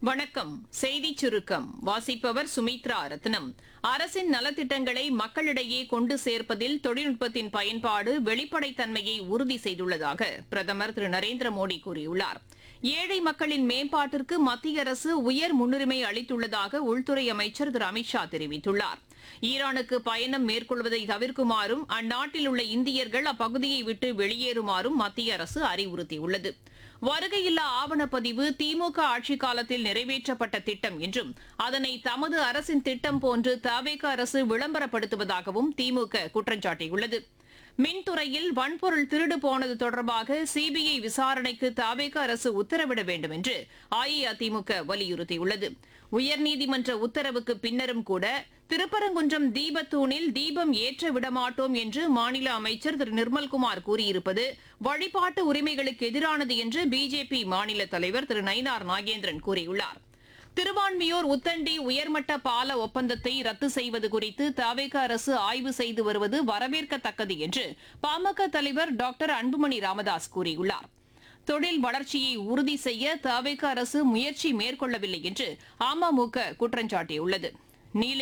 வணக்கம் செய்திச் சுருக்கம் வாசிப்பவர் சுமித்ரா ரத்னம் அரசின் நலத்திட்டங்களை மக்களிடையே கொண்டு சேர்ப்பதில் தொழில்நுட்பத்தின் பயன்பாடு வெளிப்படைத்தன்மையை உறுதி செய்துள்ளதாக பிரதமர் திரு நரேந்திர மோடி கூறியுள்ளார் ஏழை மக்களின் மேம்பாட்டிற்கு மத்திய அரசு உயர் முன்னுரிமை அளித்துள்ளதாக உள்துறை அமைச்சர் திரு அமித்ஷா தெரிவித்துள்ளார் ஈரானுக்கு பயணம் மேற்கொள்வதை தவிர்க்குமாறும் அந்நாட்டில் உள்ள இந்தியர்கள் அப்பகுதியை விட்டு வெளியேறுமாறும் மத்திய அரசு அறிவுறுத்தியுள்ளது வருகையில்லா ஆவணப்பதிவு திமுக ஆட்சிக் காலத்தில் நிறைவேற்றப்பட்ட திட்டம் என்றும் அதனை தமது அரசின் திட்டம் போன்று தவேக அரசு விளம்பரப்படுத்துவதாகவும் திமுக குற்றம் சாட்டியுள்ளது மின்துறையில் வன்பொருள் திருடு போனது தொடர்பாக சிபிஐ விசாரணைக்கு தவேக அரசு உத்தரவிட வேண்டும் என்று அஇஅதிமுக வலியுறுத்தியுள்ளது உயர்நீதிமன்ற உத்தரவுக்கு பின்னரும் கூட திருப்பரங்குன்றம் தீபத்தூணில் தீபம் ஏற்ற விடமாட்டோம் என்று மாநில அமைச்சர் திரு நிர்மல்குமார் கூறியிருப்பது வழிபாட்டு உரிமைகளுக்கு எதிரானது என்று பிஜேபி மாநில தலைவர் திரு நயினார் நாகேந்திரன் கூறியுள்ளார் திருவான்மியூர் உத்தண்டி உயர்மட்ட பால ஒப்பந்தத்தை ரத்து செய்வது குறித்து தவேக அரசு ஆய்வு செய்து வருவது வரவேற்கத்தக்கது என்று பாமக தலைவர் டாக்டர் அன்புமணி ராமதாஸ் கூறியுள்ளார் தொழில் வளர்ச்சியை உறுதி செய்ய தவேக அரசு முயற்சி மேற்கொள்ளவில்லை என்று அமமுக குற்றம் சாட்டியுள்ளது நீல